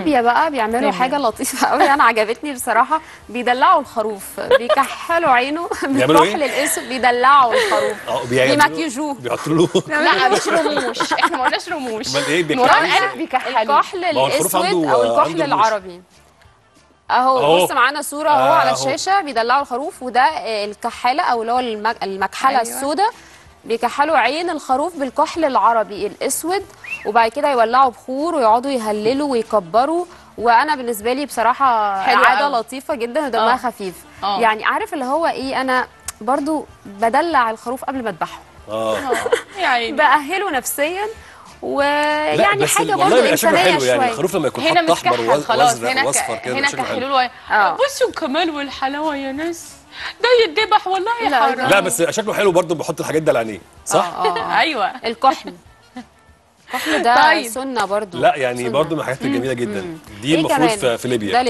ليبيا بقى بيعملوا ليبيا. حاجه لطيفه قوي انا عجبتني بصراحه بيدلعوا الخروف بيكحلوا عينه بيعملوا إيه؟ بالكحل الاسود بيدلعوا الخروف اه بيعملوا- بيمكيجوه بيحطوا له لا مش رموش احنا ما قلناش رموش امال ايه نوران بيكحلوا قالت بيكحلوا الكحل هو الخروف الاسود عنده- او عنده الكحل رموش. العربي اهو أهو. بص معانا صوره اهو على أهو. الشاشه بيدلعوا الخروف وده آه، الكحاله او اللي هو المك- المكحله أيوة. أيوة. السوداء بيكحلوا عين الخروف بالكحل العربي الاسود وبعد كده يولعوا بخور ويقعدوا يهللوا ويكبروا وانا بالنسبه لي بصراحه حلوة عاده أوي. لطيفه جدا ودمها آه. خفيف آه. يعني عارف اللي هو ايه انا برضو بدلع الخروف قبل ما اذبحه اه يا عيني باهله نفسيا لا، ويعني بس حاجه والله برضو بيبقى شكله انسانيه حلو يعني شويه الخروف لما يكون هنا خط احمر متكحل خلاص وازرق هنا واصفر ك... كده هنا شكله حلو. كحلوا له آه. بصوا الكمال والحلاوه يا ناس ده يتذبح والله لا، حرام لا بس شكله حلو برضه بيحط الحاجات دي على عينيه صح؟ اه اه ايوه الكحل الكحل ده طيب. سنه برضو لا يعني سنة. برضه من الحاجات الجميله جدا دي إيه المفروض كمان؟ في في ليبيا ده